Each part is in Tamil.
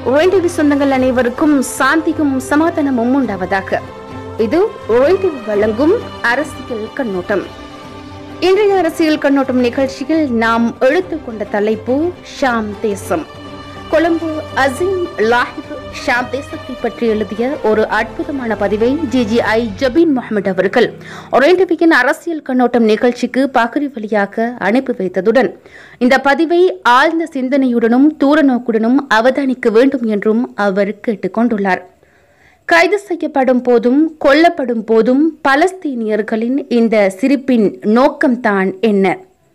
ஓய்டிவி சொந்தங்கள் அனைவருக்கும் சாந்தியும் சமாதானமும் உண்டாவதாக இது ஓய்டிவி வழங்கும் அரசியல் கண்ணோட்டம் இன்றைய அரசியல் கண்ணோட்டம் நிகழ்ச்சியில் நாம் எடுத்துக்கொண்ட தலைப்பு ஷாம் தேசம் கொழும்பு அசீம் லாஹிப் ஷாம் தேசத்தை பற்றி எழுதிய ஒரு அற்புதமான பதிவை ஜிஜிஐ ஜபீன் முகமது அவர்கள் ஒரேண்டவியின் அரசியல் கண்ணோட்டம் நிகழ்ச்சிக்கு பகிரி வழியாக அனுப்பி வைத்ததுடன் இந்த பதிவை ஆழ்ந்த சிந்தனையுடனும் தூர நோக்குடனும் அவதானிக்க வேண்டும் என்றும் அவர் கேட்டுக்கொண்டுள்ளார் கைது செய்யப்படும் போதும் கொல்லப்படும் போதும் பலஸ்தீனியர்களின் இந்த சிரிப்பின் நோக்கம்தான் என்ன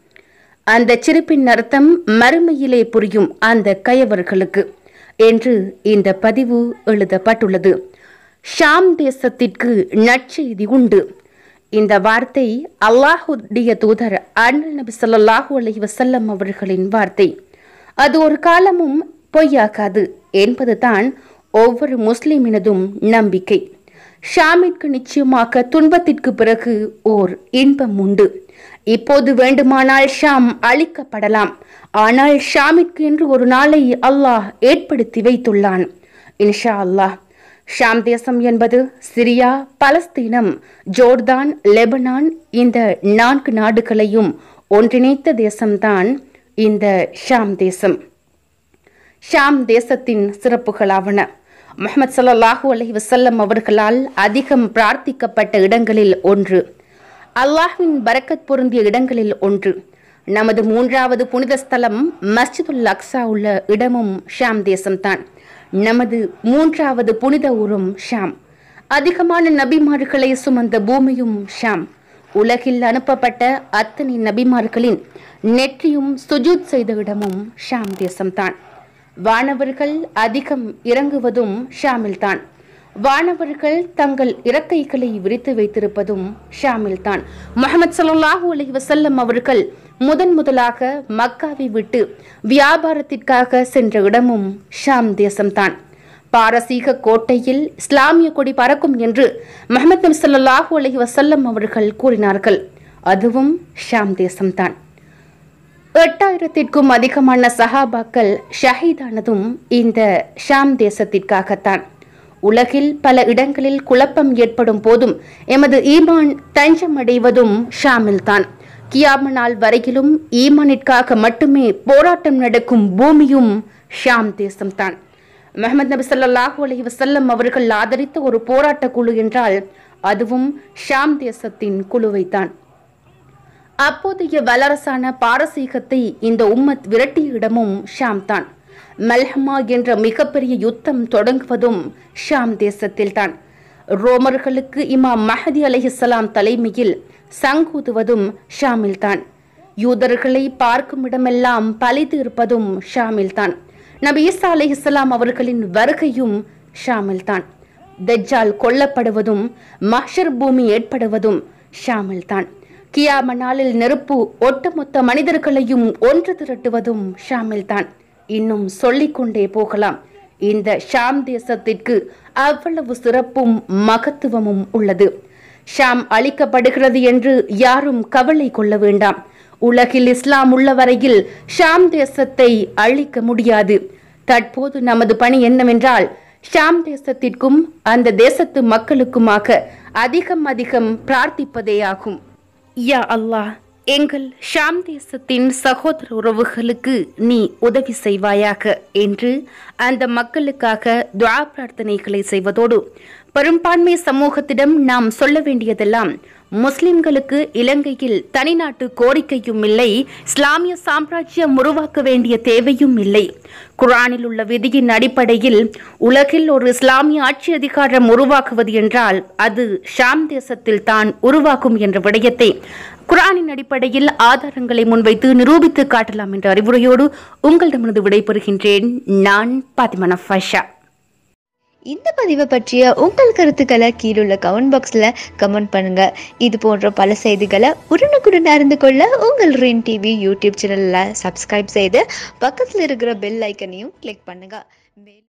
அந்த சிரிப்பின் அர்த்தம் மறுமையிலே புரியும் அந்த கயவர்களுக்கு என்று இந்த பதிவு எழுதப்பட்டுள்ளது ஷாம் தேசத்திற்கு நற்செய்தி உண்டு இந்த வார்த்தை அல்லாஹுடைய தூதர் அண்ணல் நபி ஸல்லல்லாஹு அலைஹி வஸல்லம் அவர்களின் வார்த்தை அது ஒரு காலமும் பொய்யாகாது என்பதுதான் ஒவ்வொரு முஸ்லிமினதும் நம்பிக்கை ஷாமிற்கு நிச்சயமாக துன்பத்திற்கு பிறகு ஓர் இன்பம் உண்டு இப்போது வேண்டுமானால் ஷாம் அழிக்கப்படலாம் ஆனால் ஷாமிற்கு என்று ஒரு நாளை அல்லாஹ் ஏற்படுத்தி வைத்துள்ளான் இன்ஷா அல்லாஹ் ஷாம் தேசம் என்பது சிரியா பலஸ்தீனம் ஜோர்தான் லெபனான் இந்த நான்கு நாடுகளையும் ஒன்றிணைத்த தேசம்தான் இந்த ஷாம் தேசம் ஷாம் தேசத்தின் சிறப்புகளாவன முகமது ஸல்லல்லாஹு அலைஹி வஸல்லம் அவர்களால் அதிகம் பிரார்த்திக்கப்பட்ட இடங்களில் ஒன்று அல்லாஹ்வின் பரக்கத் பொருந்திய இடங்களில் ஒன்று நமது மூன்றாவது புனித ஸ்தலம் மஸ்ஜிதுல் அக்ஸா உள்ள இடமும் ஷாம் தேசம்தான் நமது மூன்றாவது புனித ஊரும் ஷாம் அதிகமான நபிமார்களை சுமந்த பூமியும் ஷாம் உலகில் அனுப்பப்பட்ட அத்தனை நபிமார்களின் நெற்றியும் சுஜூத் செய்த இடமும் ஷாம் தேசம்தான் வானவர்கள் அதிகம் இறங்குவதும் ஷாமில்தான் வானவர்கள் தங்கள் இறக்கைகளை விரித்து வைத்திருப்பதும் ஷாமில்தான் முகமது ஸல்லல்லாஹு அலைஹி வஸல்லம் அவர்கள் முதன் முதலாக மக்காவை விட்டு வியாபாரத்திற்காக சென்ற இடமும் ஷாம் தேசம்தான் பாரசீக கோட்டையில் இஸ்லாமிய கொடி பறக்கும் என்று முகமது நபி ஸல்லல்லாஹு அலைஹி வஸல்லம் அவர்கள் கூறினார்கள் அதுவும் ஷாம் தேசம்தான் எட்டாயிரத்திற்கும் அதிகமான சஹாபாக்கள் ஷஹீதானதும் இந்த ஷாம் தேசத்திற்காகத்தான் உலகில் பல இடங்களில் குழப்பம் ஏற்படும் போதும் எமது ஈமான் தஞ்சம் அடைவதும் ஷாமில்தான் கியாம நாள் வரையிலும் ஈமானிற்காக மட்டுமே போராட்டம் நடக்கும் பூமியும் ஷாம் தேசம்தான் முகமது நபி ஸல்லல்லாஹு அலைஹி வஸல்லம் அவர்கள் ஆதரித்த ஒரு போராட்ட குழு என்றால் அதுவும் ஷாம் தேசத்தின் குழுவைத்தான் அப்போதைய வல்லரசான பாரசீகத்தை இந்த உம்மத் விரட்டிய இடமும் ஷாம் தான் மல்ஹமா என்ற மிகப்பெரிய யுத்தம் தொடங்குவதும் ஷாம் தேசத்தில்தான் ரோமர்களுக்கு இமாம் மஹதி அலைஹிஸ்ஸலாம் தலைமையில் சங்கூதுவதும் ஷாமில்தான் யூதர்களை பார்க்கும் இடமெல்லாம் பலித்து இருப்பதும் ஷாமில்தான் நபி ஈசா அலைஹிஸ்ஸலாம் அவர்களின் வருகையும் ஷாமில்தான் தஜ்ஜால் கொல்லப்படுவதும் மஹ்ஷர் பூமி ஏற்படுவதும் ஷாமில்தான் கியாம நாளில் நெருப்பு ஒட்டுமொத்த மனிதர்களையும் ஒன்று திரட்டுவதும் ஷாமில்தான் இன்னும் சொல்லிக்கொண்டே போகலாம் இந்த ஷாம் தேசத்திற்கு அவ்வளவு சிறப்பும் மகத்துவமும் உள்ளது ஷாம் அழிக்கப்படுகிறது என்று யாரும் கவலை கொள்ள வேண்டாம் உலகில் இஸ்லாம் உள்ள வரையில் ஷாம் தேசத்தை அழிக்க முடியாது தற்போது நமது பணி என்னவென்றால் ஷாம் தேசத்திற்கும் அந்த தேசத்து மக்களுக்குமாக அதிகம் அதிகம் பிரார்த்திப்பதே ஆகும் யா அல்லாஹ் எங்கள் ஷாம் தேசத்தின் சகோதர உறவுகளுக்கு நீ உதவி செய்வாயாக என்று அந்த மக்களுக்காக துஆ பிரார்த்தனைகளை செய்வதோடு பெரும்பான்மை சமூகத்திடம் நாம் சொல்ல வேண்டியதெல்லாம் முஸ்லிம்களுக்கு இலங்கையில் தனிநாட்டு கோரிக்கையும் இல்லை இஸ்லாமிய சாம்ராஜ்யம் உருவாக்க வேண்டிய தேவையும் இல்லை குரானில் உள்ள விதியின் அடிப்படையில் உலகில் ஒரு இஸ்லாமிய ஆட்சி அதிகாரம் உருவாக்குவது என்றால் அது ஷாம் தேசத்தில் தான் உருவாக்கும் என்ற விடயத்தை குரானின் அடிப்படையில் ஆதாரங்களை முன்வைத்து நிரூபித்து காட்டலாம் என்ற அறிவுரையோடு உங்களிடமிருந்து விடைபெறுகின்றேன் நான் பாத்திமா ஃபஷா இந்த பதிவை பற்றிய உங்கள் கருத்துக்களை கீழுள்ள கமெண்ட் பாக்ஸில் கமெண்ட் பண்ணுங்க இது போன்ற பல செய்திகளை உடனுக்குடன் அறிந்து கொள்ள உங்கள் ரீன் டிவி யூடியூப் சேனலில் சப்ஸ்கிரைப் செய்து பக்கத்தில் இருக்கிற பெல் ஐக்கனையும் கிளிக் பண்ணுங்க மேலும்